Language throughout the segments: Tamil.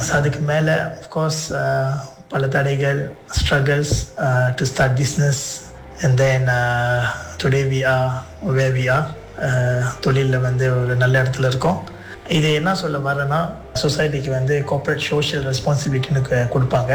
ஸோ அதுக்கு மேலே அஃப்கோர்ஸ் பல தடைகள் struggles to start business and then today we are where we are தொழிலில் வந்து ஒரு நல்ல இடத்துல இருக்கோம் இது என்ன சொல்ல வரேன்னா சொசைட்டிக்கு வந்து கார்ப்பரேட் சோஷியல் ரெஸ்பான்சிபிலிட்டின்னு கொடுப்பாங்க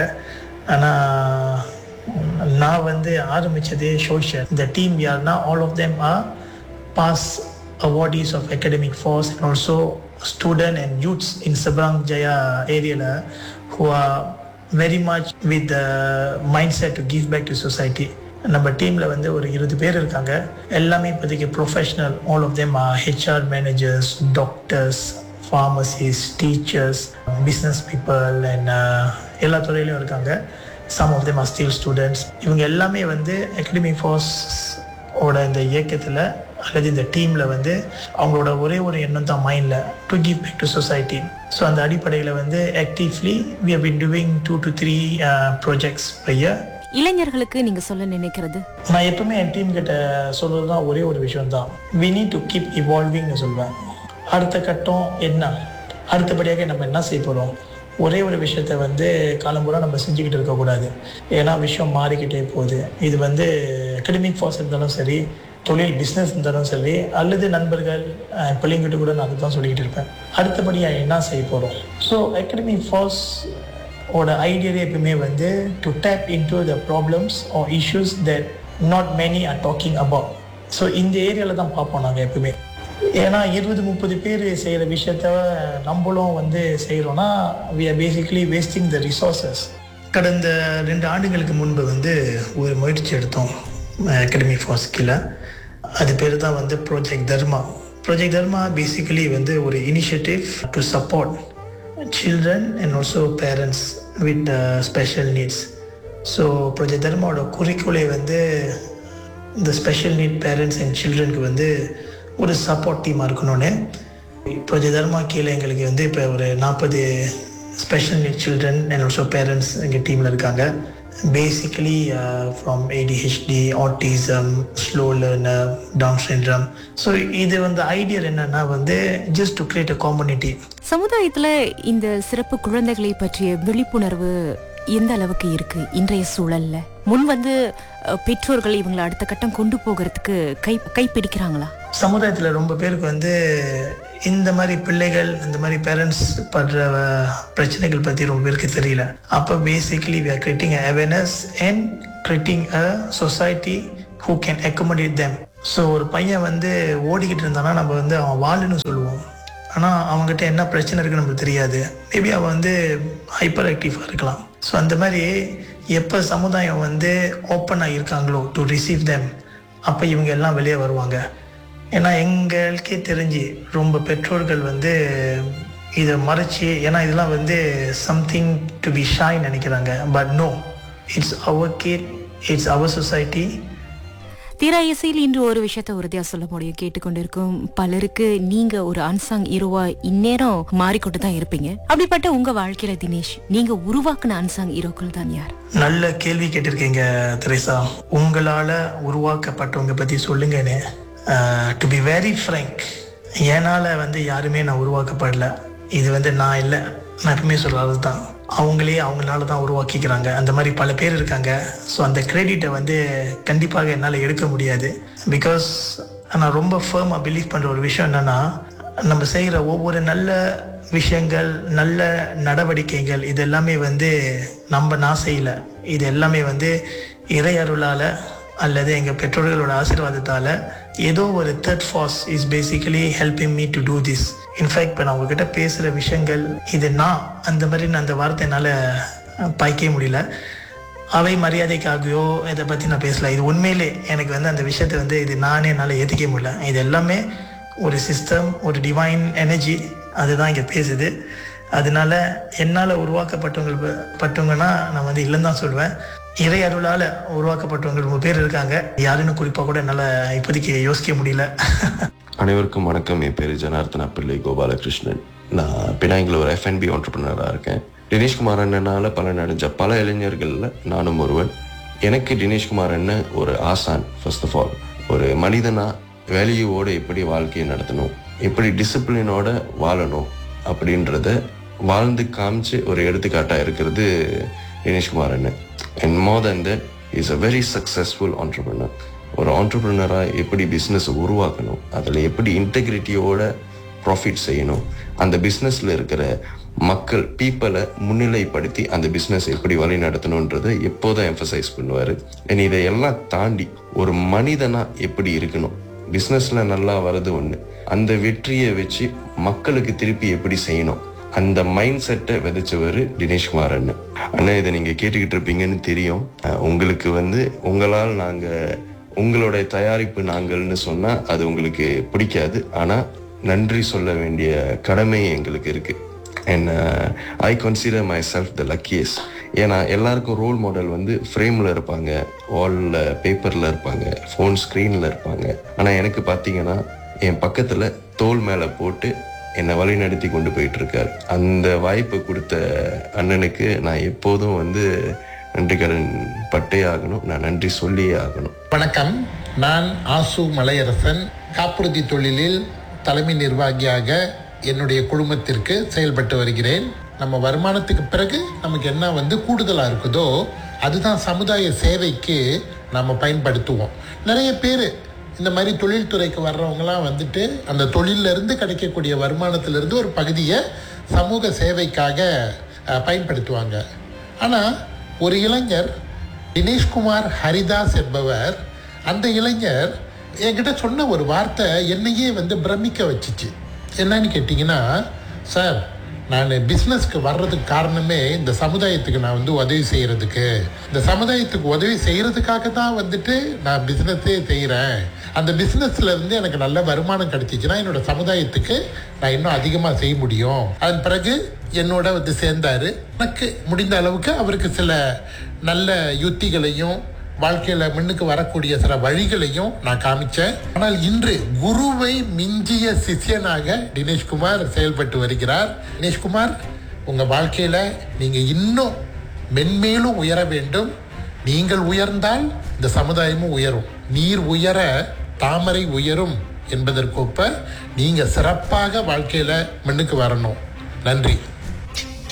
ஆனால் நான் வந்து ஆரம்பித்ததே சோஷியல் இந்த டீம் யாருன்னா all of them are past awardees of academic force and also student and youths in Sabang Jaya area who are very much with the mindset to give back to society. நம்ம டீமில் வந்து ஒரு இருபது பேர் இருக்காங்க எல்லாமே இப்போதைக்கு professional all of them HR managers doctors pharmacists teachers business people and எல்லா துறையிலையும் இருக்காங்க some of them are still students இவங்க எல்லாமே வந்து அகடமிக் ஃபோர்ஸ் ஓட இந்த இயக்கத்தில் அல்லது இந்த டீமில் வந்து அவங்களோட ஒரே ஒரு எண்ணம் தான் மைண்டில் to give back to society so அந்த அடிப்படையில் வந்து actively we have been doing two to three projects பையர் இளைஞர்களுக்கு நீங்க சொல்ல நினைக்கிறது நான் எப்பவுமே என் டீம் கிட்ட சொல்கிறது தான் ஒரே ஒரு விஷயம் தான் வி நீட் டு கீப் இவால்விங்னு சொல்லுவேன் அடுத்த கட்டம் என்ன அடுத்தபடியாக நம்ம என்ன செய்ய போகிறோம் ஒரே ஒரு விஷயத்த வந்து காலம்புறா நம்ம செஞ்சுக்கிட்டு இருக்கக்கூடாது ஏன்னா விஷயம் மாறிக்கிட்டே போகுது இது வந்து அகடமிக் ஃபார்ஸ் இருந்தாலும் சரி தொழில் பிஸ்னஸ் இருந்தாலும் சரி அல்லது நண்பர்கள் அஹ், பிள்ளைங்கிட்ட கூட நான் அதுதான் சொல்லிக்கிட்டு இருப்பேன் அடுத்தபடியாக என்ன செய்ய போகிறோம் ஸோ அகடமிக் ஃபார்ஸ் ஓட ஐடியாவே எப்பவுமே வந்து to tap into the problems or issues that not many are talking about so இந்த ஏரியாவில் தான் பார்ப்போம் நாங்கள் எப்பவுமே ஏன்னா இருபது முப்பது பேர் செய்கிற விஷயத்த நம்மளும் வந்து செய்கிறோன்னா we are basically wasting the resources கடந்த ரெண்டு ஆண்டுகளுக்கு முன்பு வந்து ஒரு முயற்சி எடுத்தோம் அகாடமி ஃபார் கீழே அது பேர் தான் வந்து project Dharma project Dharma basically வந்து ஒரு initiative to support children and also parents with uh, special needs so project தர்மாவோட குறிக்கோளே வந்து இந்த ஸ்பெஷல் நீட் பேரண்ட்ஸ் அண்ட் சில்ட்ரனுக்கு வந்து ஒரு சப்போர்ட் டீமாக இருக்கணும்னு ப்ரொஜெக்ட் தர்மா கீழே எங்களுக்கு வந்து இப்போ ஒரு நாற்பது special need children and also parents எங்கள் டீமில் இருக்காங்க basically from ADHD autism slow learner Down syndrome so இது வந்து ஐடியா என்னன்னா வந்து just to create a community சமுதாயத்துல இந்த சிறப்பு குழந்தைகளை பற்றிய விழிப்புணர்வு எந்த அளவுக்கு இருக்கு இன்றைய சூழல்ல முன் வந்து அஹ், பெற்றோர்கள் இவங்களை அடுத்த கட்டம் கொண்டு போகிறதுக்கு கை கைப்பிடிக்கிறாங்களா சமுதாயத்தில் ரொம்ப பேருக்கு வந்து இந்த மாதிரி பிள்ளைகள் இந்த மாதிரி பேரண்ட்ஸ் படுற அஹ், பிரச்சனைகள் பற்றி ரொம்ப பேருக்கு தெரியல அப்போ basically we are creating awareness and creating a society who can accommodate them so ஒரு பையன் வந்து ஓடிக்கிட்டு இருந்தானா நம்ம வந்து அவன் வாளுன்னு சொல்லுவோம் ஆனால் அவங்ககிட்ட என்ன பிரச்சனை இருக்குன்னு நமக்கு தெரியாது மேபி அவன் வந்து ஹைப்பர் ஆக்டிவாக இருக்கலாம் ஸோ அந்த மாதிரி எப்போ சமுதாயம் வந்து ஓப்பனாக இருக்காங்களோ டு ரிசீவ் தெம் அப்போ இவங்க எல்லாம் வெளியே வருவாங்க ஏன்னா எங்களுக்கே தெரிஞ்சு ரொம்ப பெற்றோர்கள் வந்து இதை மறைச்சி ஏன்னா இதெல்லாம் வந்து சம்திங் டு பி ஷாய் நினைக்கிறாங்க but no it's our kid it's our society தீரா இசையில் இன்று ஒரு விஷயத்த உறுதியா சொல்ல முடியும் கேட்டுக்கொண்டிருக்கும் பலருக்கு நீங்க ஒரு அன்சாங் ஹீரோவா இந்நேரம் மாறிக்கொண்டு தான் இருப்பீங்க அப்படிப்பட்ட உங்க வாழ்க்கையில தினேஷ் நீங்க உருவாக்குன அன்சாங் ஹீரோக்கள் தான் யார் நல்ல கேள்வி கேட்டிருக்கீங்க திரேசா உங்களால உருவாக்கப்பட்டவங்க பத்தி சொல்லுங்கன்னு டு பி வெரி ஃப்ரங்க் என்னால வந்து யாருமே நான் உருவாக்கப்படல இது வந்து நான் இல்லை நான் எப்பவுமே சொல்றது தான் அவங்களே அவங்களால தான் உருவாக்கிக்கிறாங்க அந்த மாதிரி பல பேர் இருக்காங்க ஸோ அந்த கிரெடிட்டை வந்து கண்டிப்பாக என்னால் எடுக்க முடியாது பிகாஸ் நான் ரொம்ப ஃபேமாக பிலீவ் பண்ணுற ஒரு விஷயம் என்னன்னா நம்ம செய்கிற ஒவ்வொரு நல்ல விஷயங்கள் நல்ல நடவடிக்கைகள் இது எல்லாமே வந்து நம்ம நான் செய்யல இது எல்லாமே வந்து இறை அருளால அல்லது எங்கள் பெற்றோர்களோட ஆசீர்வாதத்தால ஏதோ ஒரு third force is basically helping me to do this in fact இப்போ நான் உங்ககிட்ட பேசுகிற விஷயங்கள் இது நான் அந்த மாதிரி நான் அந்த வார்த்தை என்னால் பாய்க்கவே முடியல அவை மரியாதைக்காகவோ இதை பற்றி நான் பேசல இது உண்மையிலே எனக்கு வந்து அந்த விஷயத்தை வந்து இது நானே என்னால் ஏற்றிக்க முடியல இது எல்லாமே ஒரு சிஸ்டம் ஒரு டிவைன் எனர்ஜி அதுதான் இங்கே பேசுது அதனால என்னால் உருவாக்கப்பட்டவங்க ப- பட்டவங்கன்னா நான் வந்து இல்லைன்னு தான் சொல்லுவேன் இறை அருளால் உருவாக்கப்பட்டவங்க ரொம்ப பேர் இருக்காங்க யாருன்னு குறிப்பாக கூட என்னால் இப்போதைக்கு யோசிக்க முடியல அனைவருக்கும் வணக்கம் என் பேர் ஜனார்த்தனா பிள்ளை கோபாலகிருஷ்ணன் நான் பினாங்கில் ஒரு எஃப்என்பி ஆண்டர்பிரினராக இருக்கேன் தினேஷ்குமார் அண்ணனால பலன் அடைஞ்ச பல இளைஞர்களில் நானும் ஒருவன் எனக்கு தினேஷ்குமார் அண்ணன் ஒரு ஆசான் ஃபர்ஸ்ட் ஆஃப் ஆல் ஒரு மனிதனா வேல்யூவோட எப்படி வாழ்க்கையை நடத்தணும் எப்படி டிசிப்ளினோட வாழணும் அப்படின்றத வாழ்ந்து காமிச்சு ஒரு எடுத்துக்காட்டா இருக்கிறது தினேஷ்குமார் அண்ணன் and more then that is a very successful entrepreneur ஒரு ஆண்டர்பிரினராக எப்படி பிஸ்னஸ் உருவாக்கணும் அதில் எப்படி இன்டெகிரிட்டியோட ப்ராஃபிட் செய்யணும் அந்த பிஸ்னஸில் இருக்கிற மக்கள் பீப்புளை முன்னிலைப்படுத்தி அந்த பிஸ்னஸ் எப்படி வழி நடத்தணுன்றதை எப்போதும் எம்ஃபசைஸ் பண்ணுவார் அண்ட் இதையெல்லாம் தாண்டி ஒரு மனிதனாக எப்படி இருக்கணும் பிஸ்னஸில் நல்லா வர்றது ஒன்று அந்த வெற்றியை வச்சு மக்களுக்கு திருப்பி எப்படி செய்யணும் அந்த மைண்ட் செட்டை விதைச்சவர் தினேஷ்குமார் அண்ணன் அண்ணன் இதை நீங்கள் கேட்டுக்கிட்டு இருப்பீங்கன்னு தெரியும் அஹ் உங்களுக்கு வந்து உங்களால் நாங்கள் உங்களுடைய தயாரிப்பு நாங்கள்னு சொன்னால் அது உங்களுக்கு பிடிக்காது ஆனால் நன்றி சொல்ல வேண்டிய கடமை எங்களுக்கு இருக்கு and I consider myself the luckiest ஏன்னா எல்லாருக்கும் ரோல் மாடல் வந்து ஃப்ரேமில் இருப்பாங்க வாலில் பேப்பரில் இருப்பாங்க ஃபோன் ஸ்க்ரீனில் இருப்பாங்க ஆனால் எனக்கு பார்த்தீங்கன்னா என் பக்கத்தில் தோல் மேலே போட்டு என்னை வழி நடத்தி கொண்டு போயிட்டு இருக்காரு அந்த வாய்ப்பை கொடுத்த அண்ணனுக்கு நான் எப்போதும் வந்து நன்றி கடன் பட்டே ஆகணும் நான் நன்றி சொல்லியே ஆகணும் வணக்கம் நான் ஆசு மலையரசன் காப்புறுதி தொழிலில் தலைமை நிர்வாகியாக என்னுடைய குழுமத்திற்கு செயல்பட்டு வருகிறேன் நம்ம வருமானத்துக்கு பிறகு நமக்கு என்ன வந்து கூடுதலாக இருக்குதோ அதுதான் சமுதாய சேவைக்கு நம்ம பயன்படுத்துவோம் நிறைய பேர் இந்த மாதிரி தொழில்துறைக்கு வர்றவங்கலாம் வந்துட்டு அந்த தொழில்ல இருந்து கிடைக்கக்கூடிய வருமானத்திலிருந்து ஒரு பகுதியை சமூக சேவைக்காக அஹ், பயன்படுத்துவாங்க ஆனால் ஒரு இளைஞர் தினேஷ்குமார் ஹரிதாஸ் என்பவர் அந்த இளைஞர் என்கிட்ட சொன்ன ஒரு வார்த்தை என்னையே வந்து பிரமிக்க வச்சுச்சு என்னன்னு கேட்டிங்கன்னா சார் நான் பிஸ்னஸ்க்கு வர்றதுக்கு காரணமே இந்த சமுதாயத்துக்கு நான் வந்து உதவி செய்கிறதுக்கு இந்த சமுதாயத்துக்கு உதவி செய்கிறதுக்காக தான் வந்துட்டு நான் பிஸ்னஸே செய்கிறேன் அந்த பிஸ்னஸ்ல இருந்து எனக்கு நல்ல வருமானம் கிடைச்சிச்சுன்னா என்னோட சமுதாயத்துக்கு நான் இன்னும் அதிகமாக செய்ய முடியும் அதன் பிறகு என்னோட வந்து சேர்ந்தாரு எனக்கு முடிந்த அளவுக்கு அவருக்கு சில நல்ல யுத்திகளையும் வாழ்க்கையில முன்னுக்கு வரக்கூடிய சில வழிகளையும் நான் காமிச்சேன் ஆனால் இன்று குருவை மிஞ்சிய சிஷ்யனாக தினேஷ்குமார் செயல்பட்டு வருகிறார் தினேஷ்குமார் உங்க வாழ்க்கையில நீங்க இன்னும் மென்மேலும் உயர வேண்டும் நீங்கள் உயர்ந்தால் இந்த சமுதாயமும் உயரும் நீர் உயர தாமரை உயரும் என்பதற்கொப்ப நீங்க சிறப்பாக வாழ்க்கையில முன்னுக்கு வரணும் நன்றி